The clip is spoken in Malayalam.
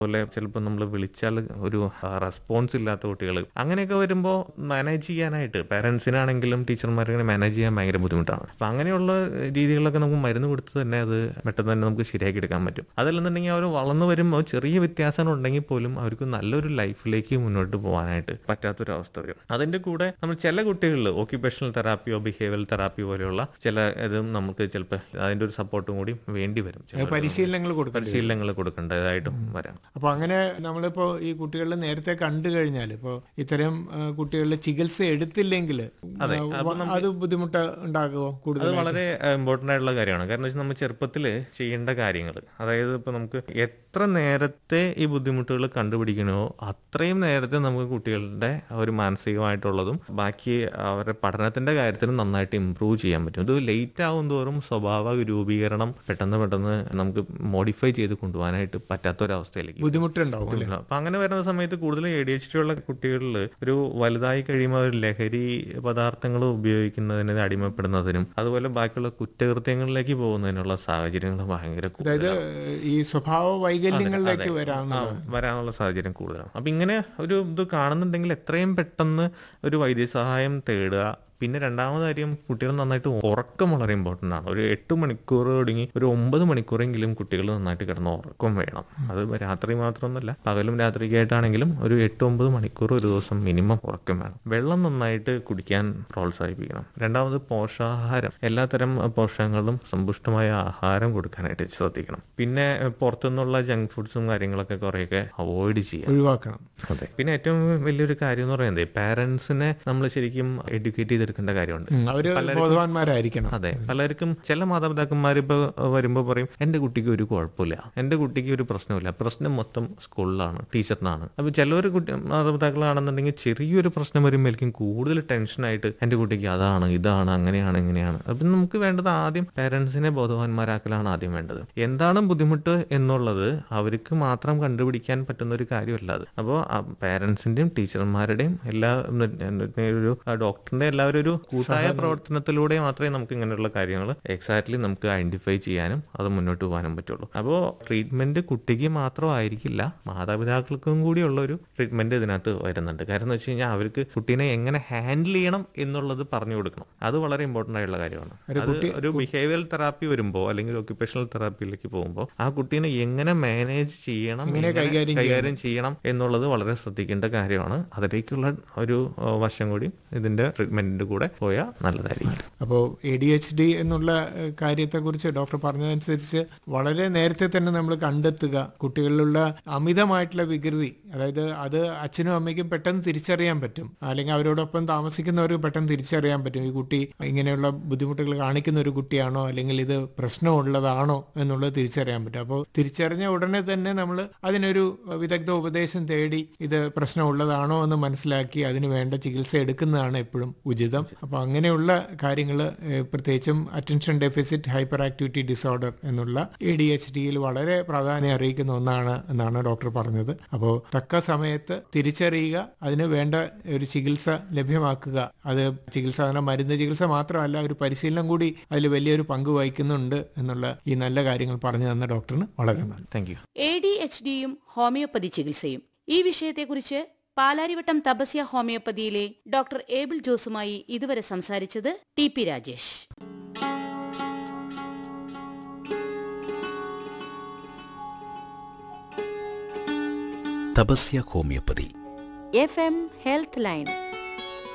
അതുപോലെ ചിലപ്പോൾ നമ്മൾ വിളിച്ചാൽ ഒരു റെസ്പോൺസ് ഇല്ലാത്ത കുട്ടികൾ അങ്ങനെയൊക്കെ വരുമ്പോൾ മാനേജ് ചെയ്യാനായിട്ട് പാരൻസിനാണെങ്കിലും ടീച്ചർമാരെ മാനേജ് ചെയ്യാൻ ഭയങ്കര ബുദ്ധിമുട്ടാണ് അപ്പം അങ്ങനെയുള്ള രീതികളൊക്കെ നമുക്ക് മരുന്ന് കൊടുത്ത് തന്നെ അത് പെട്ടെന്ന് തന്നെ നമുക്ക് ശരിയാക്കി എടുക്കാൻ പറ്റും അതല്ലെന്നുണ്ടെങ്കിൽ അവർ വളർന്നു വരുമ്പോൾ ചെറിയ വ്യത്യാസങ്ങൾ ഉണ്ടെങ്കിൽ പോലും അവർക്ക് നല്ലൊരു ലൈഫിലേക്ക് മുന്നോട്ട് പോകാനായിട്ട് പറ്റാത്തൊരവസ്ഥ വരും അതിൻ്റെ കൂടെ നമ്മൾ ചില കുട്ടികളിൽ ഓക്യുപേഷണൽ തെറാപ്പിയോ ബിഹേവിയൽ തെറാപ്പി പോലെയുള്ള ചില ഇതും നമുക്ക് ചിലപ്പോൾ അതിൻ്റെ ഒരു സപ്പോർട്ടും കൂടി വേണ്ടി വരും ചില പരിശീലനങ്ങൾ കൊടുക്കണം പരിശീലനങ്ങൾ കൊടുക്കേണ്ടതായിട്ടും വരാം അപ്പൊ അങ്ങനെ നമ്മളിപ്പോ ഈ കുട്ടികളിൽ നേരത്തെ കണ്ടു കഴിഞ്ഞാൽ ഇപ്പോ ഇത്തരം ആ, കുട്ടികളുടെ ചികിത്സ എടുത്തില്ലെങ്കിൽ അതെ, ആ, അപ്പൊ അത് ബുദ്ധിമുട്ട് ഉണ്ടാകുമോ അത് കൂടുതൽ വളരെ ഇമ്പോർട്ടൻ്റ് ആയിട്ടുള്ള കാര്യമാണ് കാരണം വെച്ചാൽ നമ്മൾ ചെറുപ്പത്തിൽ ചെയ്യേണ്ട കാര്യങ്ങൾ അതായത് ഇപ്പോൾ നമുക്ക് എത്ര നേരത്തെ ഈ ബുദ്ധിമുട്ടുകൾ കണ്ടുപിടിക്കണോ അത്രയും നേരത്തെ നമുക്ക് കുട്ടികളുടെ ഒരു മാനസികമായിട്ടുള്ളതും ബാക്കി അവരുടെ പഠനത്തിന്റെ കാര്യത്തിലും നന്നായിട്ട് ഇമ്പ്രൂവ് ചെയ്യാൻ പറ്റും ഇത് ലേറ്റ് ആവും തോറും സ്വഭാവ രൂപീകരണം പെട്ടെന്ന് പെട്ടെന്ന് നമുക്ക് മോഡിഫൈ ചെയ്ത് കൊണ്ടുപോകാനായിട്ട് പറ്റാത്തൊരവസ്ഥയിലേക്ക് ബുദ്ധിമുട്ടുണ്ടാവും അല്ലേ ഇല്ല. അപ്പൊ അങ്ങനെ വരുന്ന സമയത്ത് കൂടുതൽ എ ഡി എച്ച് ഡി ഉള്ള കുട്ടികളിൽ ഒരു വലുതായി കഴിയുമ്പോൾ അവർ ലഹരി പദാർത്ഥങ്ങൾ ഉപയോഗിക്കുന്നതിന് അടിമപ്പെടുന്നതിനും അതുപോലെ ബാക്കിയുള്ള കുറ്റകൃത്യങ്ങളിലേക്ക് പോകുന്നതിനുള്ള സാഹചര്യങ്ങൾ ഭയങ്കര അതായത് കൂടുതലാണ്. ഈ സ്വഭാവ വൈകല്യങ്ങളിലേക്ക് അതെ. വരാവുന്നതാണ് ആ, വരാനുള്ള സാഹചര്യം കൂടുതലാണ് അപ്പൊ ഇങ്ങനെ ഒരു ഇത് കാണുന്നുണ്ടെങ്കിൽ എത്രയും പെട്ടെന്ന് ഒരു വൈദ്യസഹായം തേടുക പിന്നെ രണ്ടാമത് കാര്യം കുട്ടികൾ നന്നായിട്ട് ഉറക്കം വളരെ ഇമ്പോർട്ടൻ്റ് ആണ് ഒരു എട്ട് മണിക്കൂർ തുടങ്ങി ഒരു ഒമ്പത് മണിക്കൂറെങ്കിലും കുട്ടികൾ നന്നായിട്ട് കിടന്ന് ഉറക്കം വേണം അത് രാത്രി മാത്രമൊന്നുമല്ല പകലും രാത്രിക്കായിട്ടാണെങ്കിലും ഒരു എട്ട് ഒമ്പത് മണിക്കൂർ ഒരു ദിവസം മിനിമം ഉറക്കം വേണം വെള്ളം നന്നായിട്ട് കുടിക്കാൻ പ്രോത്സാഹിപ്പിക്കണം രണ്ടാമത് പോഷകാഹാരം എല്ലാത്തരം പോഷകങ്ങളും സമ്പുഷ്ടമായ ആഹാരം കൊടുക്കാനായിട്ട് ശ്രദ്ധിക്കണം പിന്നെ പുറത്തുനിന്നുള്ള ജങ്ക് ഫുഡ്സും കാര്യങ്ങളൊക്കെ കുറേയൊക്കെ അവോയ്ഡ് ചെയ്യാം ഒഴിവാക്കണം അതെ പിന്നെ ഏറ്റവും വലിയൊരു കാര്യം എന്ന് പറയുന്നത് പാരന്റ്സിനെ നമ്മൾ ശരിക്കും എഡ്യൂക്കേറ്റ് ചെയ്തെടുക്കേണ്ട കാര്യമുണ്ട് ഉം, അവര് ബോധവാന്മാരായിരിക്കണം അതെ പലർക്കും ചില മാതാപിതാക്കന്മാർ ഇപ്പൊ വരുമ്പോൾ പറയും എന്റെ കുട്ടിക്ക് ഒരു കുഴപ്പമില്ല എന്റെ കുട്ടിക്ക് ഒരു പ്രശ്നമില്ല പ്രശ്നം മൊത്തം സ്കൂളിലാണ് ടീച്ചറിനാണ് അപ്പൊ ചിലവർ കുട്ടി മാതാപിതാക്കളാണെന്നുണ്ടെങ്കിൽ ചെറിയൊരു പ്രശ്നം വരുമ്പോഴേക്കും കൂടുതൽ ടെൻഷനായിട്ട് എന്റെ കുട്ടിക്ക് അതാണ് ഇതാണ് അങ്ങനെയാണ് ഇങ്ങനെയാണ് അപ്പൊ നമുക്ക് വേണ്ടത് ആദ്യം പാരന്റ്സിനെ ബോധവാന്മാരാക്കലാണ് ആദ്യം വേണ്ടത് എന്താണ് ബുദ്ധിമുട്ട് എന്നുള്ളത് അവർക്ക് മാത്രം കണ്ടുപിടിക്കാൻ പറ്റുന്ന ഒരു കാര്യമല്ല അത് അപ്പോൾ പാരന്റ്സിന്റെയും ടീച്ചർമാരുടെയും എല്ലാ ഉം, ഒരു ഡോക്ടറിന്റെ എല്ലാവരും ഒരു കൂട്ടായ പ്രവർത്തനത്തിലൂടെ മാത്രമേ നമുക്ക് ഇങ്ങനെയുള്ള കാര്യങ്ങൾ എക്സാക്ട്ലി നമുക്ക് ഐഡന്റിഫൈ ചെയ്യാനും അത് മുന്നോട്ട് പോകാനും പറ്റുള്ളൂ അപ്പോൾ ട്രീറ്റ്മെന്റ് കുട്ടിക്ക് മാത്രമായിരിക്കില്ല മാതാപിതാക്കൾക്കും കൂടിയുള്ള ഒരു ട്രീറ്റ്മെന്റ് ഇതിനകത്ത് വരുന്നുണ്ട് കാരണം എന്ന് വെച്ച് കഴിഞ്ഞാൽ അവർക്ക് കുട്ടീനെ എങ്ങനെ ഹാൻഡിൽ ചെയ്യണം എന്നുള്ളത് പറഞ്ഞു കൊടുക്കണം അത് വളരെ ഇമ്പോർട്ടന്റ് ആയിട്ടുള്ള കാര്യമാണ് അത് ഒരു ബിഹേവിയറൽ തെറാപ്പി വരുമ്പോൾ അല്ലെങ്കിൽ ഒക്യുപേഷണൽ തെറാപ്പിയിലേക്ക് പോകുമ്പോൾ ആ കുട്ടീനെ എങ്ങനെ മാനേജ് ചെയ്യണം എങ്ങനെ കൈകാര്യം കൈകാര്യം ചെയ്യണം എന്നുള്ളത് വളരെ ശ്രദ്ധിക്കേണ്ട കാര്യമാണ് അതിലേക്കുള്ള ഒരു ഏഹ്, വശം കൂടി ഇതിന്റെ ട്രീറ്റ്മെന്റിന്റെ കൂടെ പോയാൽ നല്ലതായിരിക്കും അപ്പോൾ എ ഡി എച്ച് ഡി എന്നുള്ള ഏഹ്, കാര്യത്തെക്കുറിച്ച് ഡോക്ടർ പറഞ്ഞതനുസരിച്ച് വളരെ നേരത്തെ തന്നെ നമ്മൾ കണ്ടെത്തുക കുട്ടികളിലുള്ള അമിതമായിട്ടുള്ള വികൃതി അതായത് അത് അച്ഛനും അമ്മയ്ക്കും പെട്ടെന്ന് തിരിച്ചറിയാൻ പറ്റും അല്ലെങ്കിൽ അവരോടൊപ്പം താമസിക്കുന്നവർക്ക് പെട്ടെന്ന് തിരിച്ചറിയാൻ പറ്റും ഈ കുട്ടി ഇങ്ങനെയുള്ള ബുദ്ധിമുട്ടുകൾ കാണിക്കുന്ന ഒരു കുട്ടിയാണോ അല്ലെങ്കിൽ ഇത് പ്രശ്നമുള്ളതാണോ എന്നുള്ളത് തിരിച്ചറിയാൻ പറ്റും അപ്പോൾ തിരിച്ചറിഞ്ഞ ഉടനെ തന്നെ നമ്മൾ അതിനൊരു വിദഗ്ധ ഉപദേശം തേടി ഇത് പ്രശ്നമുള്ളതാണോ എന്ന് മനസ്സിലാക്കി അതിന് വേണ്ട ചികിത്സ എടുക്കുന്നതാണ് എപ്പോഴും ഉചിതം അപ്പോൾ അങ്ങനെയുള്ള കാര്യങ്ങൾ പ്രത്യേകിച്ചും attention deficit hyper activity disorder എന്നുള്ള എ ഡി എച്ച് ഡിയിൽ വളരെ പ്രാധാന്യം അറിയിക്കുന്ന ഒന്നാണ് എന്നാണ് ഡോക്ടർ പറഞ്ഞത് അപ്പോൾ തക്ക സമയത്ത് തിരിച്ചറിയുക അതിന് വേണ്ട ഒരു ചികിത്സ ലഭ്യമാക്കുക അത് ചികിത്സ അങ്ങനെ മരുന്ന് ചികിത്സ മാത്രമല്ല ഒരു പരിശീലനം കൂടി അതിൽ വലിയൊരു പങ്ക് വഹിക്കുന്നുണ്ട് എന്നുള്ള ഈ നല്ല കാര്യങ്ങൾ പറഞ്ഞു തന്ന ഡോക്ടറിന് വളരെ നന്ദി thank you A D H ഡിയും ഹോമിയോപ്പതി ചികിത്സയും ഈ വിഷയത്തെക്കുറിച്ച് പാലാരിവട്ടം തപസ്യ ഹോമിയോപ്പതിയിലെ ഡോക്ടർ ഏബിൾ ജോസുമായി ഇതുവരെ സംസാരിച്ചത് T P Rajesh Tapasya homeopathy F M health line